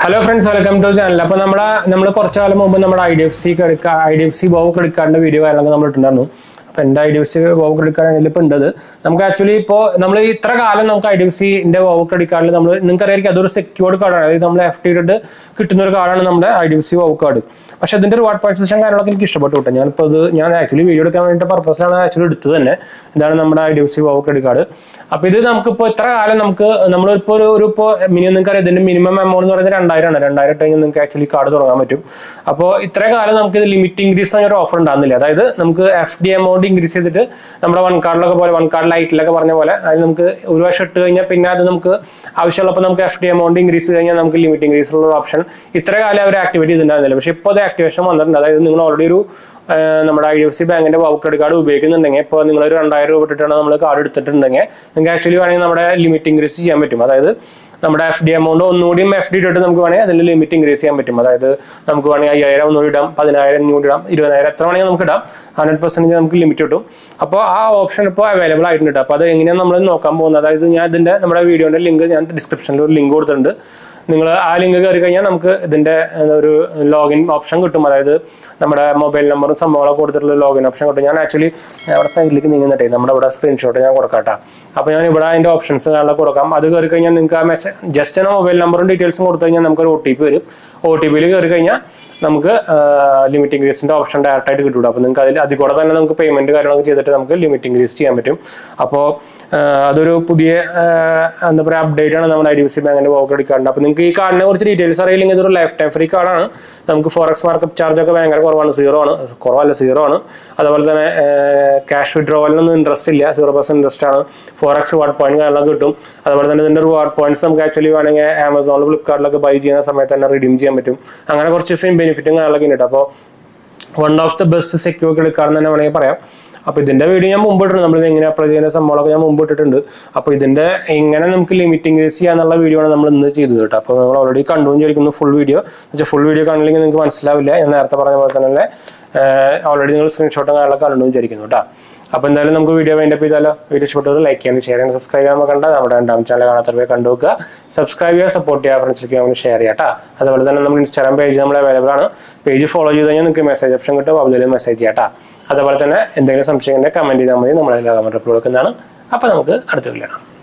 hello friends welcome to channel അപ്പോൾ നമ്മുടെ നമ്മൾ കുറച്ച് കാലം മുമ്പ് നമ്മുടെ I D F C credit I D F C wow credit കാർഡിന്റെ വീഡിയോ കാര്യങ്ങളൊക്കെ നമ്മൾ ഇട്ടുണ്ടായിരുന്നു അപ്പോൾ എൻ്റെ I D F C wow credit card ഇപ്പോൾ ഉണ്ടത് നമുക്ക് ആക്ച്വലി ഇപ്പോൾ നമ്മൾ ഇത്ര കാലം നമുക്ക് ഐ ഡി എഫ് സിന്റെ ബോവ് ക്രെഡിറ്റ് കാർഡിൽ നമ്മൾ നിങ്ങൾക്ക് അറിയാം അതൊരു സെക്യൂർഡ് കാർഡാണ് അതായത് നമ്മൾ എഫ് ടി ഇട്ടിട്ട് കിട്ടുന്ന ഒരു കാർഡാണ് നമ്മുടെ I D F C wow card പക്ഷേ അതിന്റെ റിവാർഡ് പോയിന്റ് സിസ്റ്റം കാര്യങ്ങളൊക്കെ എനിക്ക് ഇഷ്ടപ്പെട്ടു കേട്ടോ ഞാനിപ്പോൾ ഇത് ഞാൻ ആക്ച്വലി വീഡിയോ എടുക്കാൻ വേണ്ടിയിട്ട് പർപ്പസിലാണ് ആക്ച്വലി എടുത്തത് തന്നെ ഇതാണ് നമ്മുടെ I D F C wow credit card അപ്പോൾ ഇത് നമുക്കിപ്പോൾ ഇത്ര കാലം നമുക്ക് നമ്മളിപ്പോൾ ഒരു ഒരു ഇപ്പോൾ മിനിമം നിങ്ങൾക്ക് അറിയാം ഇതിന്റെ മിനിമം എമൗണ്ട് എന്ന് പറയുന്നത് രണ്ടായിരം ആണ് രണ്ടായിരം ഇട്ട് കഴിഞ്ഞാൽ നിങ്ങൾക്ക് ആക്ച്വലി കാർഡ് തുടങ്ങാൻ പറ്റും അപ്പോൾ ഇത്ര കാലം നമുക്ക് ഇത് ലിമിറ്റ് ഇൻക്രീസ് എന്ന ഒരു ഓഫർ ഉണ്ടാകുന്നില്ല അതായത് നമുക്ക് എഫ് ഡി എമൗണ്ട് ഇൻക്രീസ് ചെയ്തിട്ട് നമ്മുടെ വൺ കാർഡിലൊക്കെ പോലെ വൺ കാർഡ് ലൈറ്റിലൊക്കെ പറഞ്ഞ പോലെ അതിൽ നമുക്ക് ഒരു വർഷം ഇട്ട് കഴിഞ്ഞാൽ പിന്നെ അത് നമുക്ക് ആവശ്യമുള്ളപ്പോൾ നമുക്ക് എഫ് ഡി എമൗണ്ട് ഇൻക്രീസ് ചെയ്ത് കഴിഞ്ഞാൽ നമുക്ക് ലിമിറ്റ് ഇൻക്രീസ് ഉള്ള ഓപ്ഷൻ ഇത്ര കാലം അവർ ആക്ടിവേറ്റ് ചെയ്തിട്ടുണ്ടായിരുന്നില്ല പക്ഷേ ഇപ്പോൾ അത് ആക്ടിവേഷൻ വന്നിട്ടുണ്ട് അതായത് നിങ്ങൾ ഓൾറെഡി ഒരു ആ, നമ്മുടെ ഐ ഡി എഫ് സി ബാങ്കിന്റെ വൗ ക്രെഡിറ്റ് കാർഡ് ഉപയോഗിക്കുന്നുണ്ടെങ്കിൽ ഇപ്പോൾ നിങ്ങൾ ഒരു രണ്ടായിരം രൂപ ഇട്ടിട്ടാണ് നമ്മൾ കാർഡ് എടുത്തിട്ടുണ്ടെങ്കിൽ നിങ്ങൾക്ക് ആക്ച്വലി വേണമെങ്കിൽ നമ്മുടെ ലിമിറ്റ് ഇൻക്രീസ് ചെയ്യാൻ പറ്റും അതായത് നമ്മുടെ എഫ് ഡി എമൗണ്ട് ഒന്നുകൂടിയും എഫ് ഡി ഇട്ടിട്ട് നമുക്ക് വേണമെങ്കിൽ അതിൽ ലിമിറ്റ് ഇൻക്രീസ് ചെയ്യാൻ പറ്റും അതായത് നമുക്ക് വേണമെങ്കിൽ അയ്യായിരം ഒന്നുകൂടി ഇടാം പതിനായിരം ഇങ്ങോട്ട് ഇടാം ഇരുപതിനായിരം എത്ര വേണമെങ്കിൽ നമുക്ക് ഇടാം ഹൺഡ്രഡ് പെർസെൻറ്റേജ് നമുക്ക് ലിമിറ്റ് കിട്ടും അപ്പോൾ ആ ഓപ്ഷൻ ഇപ്പോൾ അവൈലബിൾ ആയിട്ടുണ്ട് അപ്പോൾ അത് എങ്ങനെയാണ് നമ്മൾ നോക്കാൻ പോകുന്നത് അതായത് ഞാൻ ഇതിന്റെ നമ്മുടെ വീഡിയോന്റെ ലിങ്ക് ഞാൻ ഡിസ്ക്രിപ്ഷനിൽ ഒരു ലിങ്ക് കൊടുത്തിട്ടുണ്ട് നിങ്ങൾ ആ ലിങ്ക് കയറി കഴിഞ്ഞാൽ നമുക്ക് ഇതിന്റെ എന്താ ഒരു ലോഗിൻ ഓപ്ഷൻ കിട്ടും അതായത് നമ്മുടെ മൊബൈൽ നമ്പറും സംഭവങ്ങളൊക്കെ കൊടുത്തിട്ടുള്ള ലോഗിൻ ഓപ്ഷൻ കിട്ടും ഞാൻ ആക്ച്വലി അവിടെ സൈഡിലേക്ക് നീങ്ങുന്നിട്ടേ നമ്മുടെ ഇവിടെ സ്ക്രീൻഷോട്ട് ഞാൻ കൊടുക്കാട്ടാ അപ്പോൾ ഞാൻ ഇവിടെ അതിന്റെ ഓപ്ഷൻസ് കാണാൻ കൊടുക്കാം അത് കയറി കഴിഞ്ഞാൽ നിങ്ങൾക്ക് ആ മെസ്സേജ് ജസ്റ്റ് ആ മൊബൈൽ നമ്പറും ഡീറ്റെയിൽസും കൊടുത്തു കഴിഞ്ഞാൽ നമുക്ക് ഒരു ഒ ടി പി വരും ഒ ടി പിയിൽ കയറി കഴിഞ്ഞാൽ നമുക്ക് ലിമിറ്റ് ഇൻക്രീസിന്റെ ഓപ്ഷൻ ഡയറക്റ്റ് ആയിട്ട് കിട്ടും അപ്പോൾ നിങ്ങൾക്ക് അതിൽ അതിൽ കൂടെ തന്നെ നമുക്ക് പേയ്മെന്റ് കാര്യങ്ങളൊക്കെ ചെയ്തിട്ട് നമുക്ക് ലിമിറ്റ് ഇൻക്രീസ് ചെയ്യാൻ പറ്റും അപ്പോൾ അതൊരു പുതിയ ആ, എന്താ പറയുക അപ്ഡേറ്റ് ആണ് നമ്മുടെ ഐ ഡി ബി സി ബാങ്കിന്റെ വോ ക്രെഡിറ്റ് കാർഡിന്റെ അപ്പോൾ നിങ്ങൾക്ക് ഈ കാർഡിനെ കുറിച്ച് ഡീറ്റെയിൽസ് അറിയില്ലെങ്കിൽ ഇതൊരു ലൈഫ് ടൈം ഫ്രീ കാർഡാണ് നമുക്ക് ഫോറക്സ് മാർക്കറ്റ് ചാർജ് ഒക്കെ ഭയങ്കര കുറവാണ് സീറോ ആണ് കുറവല്ല സീറോ ആണ് അതുപോലെ തന്നെ ക്യാഷ് വിഡ്രോവലിനൊന്നും ഇൻട്രസ്റ്റ് ഇല്ല സീറോ പെർസെന്റ് ഇൻട്രസ്റ്റ് ആണ് ഫോറക്സ് റിവാർഡ് പോയിന്റ് കാര്യങ്ങളൊക്കെ കിട്ടും അതുപോലെ തന്നെ ഇതിന്റെ റിവാർഡ് പോയിന്റ്സ് നമുക്ക് ആക്ച്വലി വേണമെങ്കിൽ ആമസോണിൽ ഫ്ലിപ്കാർട്ടിലൊക്കെ ബൈ ചെയ്യുന്ന സമയത്ത് തന്നെ റിഡീം ചെയ്യാൻ പറ്റും അങ്ങനെ കുറച്ച് ബെനിഫിറ്റും കാര്യങ്ങളൊക്കെ ഉണ്ട് അപ്പോൾ one of the best secure credit card തന്നെ വേണമെങ്കിൽ പറയാം അപ്പോൾ ഇതിന്റെ വീഡിയോ ഞാൻ മുമ്പ് ഇട്ടിട്ടുണ്ട് നമ്മൾ എങ്ങനെ അപ്ലൈ ചെയ്യുന്ന സംഭവങ്ങളൊക്കെ ഞാൻ മുമ്പ് ഇട്ടിട്ടുണ്ട് അപ്പോൾ ഇതിന്റെ എങ്ങനെ നമുക്ക് ലിമിറ്റ് ഇൻക്രീസ് ചെയ്യാന്നുള്ള വീഡിയോ ആണ് നമ്മൾ ഇന്ന് ചെയ്തത് കേട്ടോ അപ്പോൾ നിങ്ങൾ ഓൾറെഡി കണ്ടു വിചാരിക്കുന്നു ഫുൾ വീഡിയോ വെച്ചാൽ ഫുൾ വീഡിയോ കാണില്ലെങ്കിൽ നിങ്ങൾക്ക് മനസ്സിലാവില്ല ഞാൻ നേരത്തെ പറഞ്ഞ പോലെ തന്നെ ഓൾറെഡി നിങ്ങൾ സ്ക്രീൻഷോട്ടും കാര്യങ്ങളൊക്കെ കണ്ടു വിചാരിക്കുന്നു കേട്ടോ അപ്പോൾ എന്തായാലും നമുക്ക് വീഡിയോ വേണ്ടി ചെയ്താലോ വീഡിയോ ഇഷ്ടപ്പെട്ടവർ ലൈക്ക് ചെയ്യാനും ഷെയർ ചെയ്യാനും സബ്സ്ക്രൈബ് ചെയ്യാൻ കണ്ട നമ്മുടെ രണ്ടാം ചാനൽ കാണാത്തവരെ കണ്ടു നോക്കുക സബ്സ്ക്രൈബ് ചെയ്യുക സപ്പോർട്ട് ചെയ്യുക ഫ്രണ്ട്സിലേക്ക് നമ്മൾ ഷെയർ ചെയ്യാം കേട്ടോ അതുപോലെ തന്നെ നമ്മുടെ ഇൻസ്റ്റാഗ്രാം പേജ് നമ്മൾ അവൈലബിൾ ആണ് പേജ് ഫോളോ ചെയ്ത് കഴിഞ്ഞാൽ നിങ്ങൾക്ക് മെസ്സേജ് ഓപ്ഷൻ കിട്ടും അതിൽ മെസ്സേജ് ചെയ്യാം കേട്ടോ അതുപോലെ തന്നെ എന്തെങ്കിലും സംശയം ഉണ്ടെങ്കിൽ കമന്റ് ചെയ്താൽ മതി നമ്മൾ അതിൽ കമന്റ് റിപ്ലൈ കൊടുക്കുന്നതാണ് അപ്പോൾ നമുക്ക് അടുത്ത വീഡിയോ കാണാം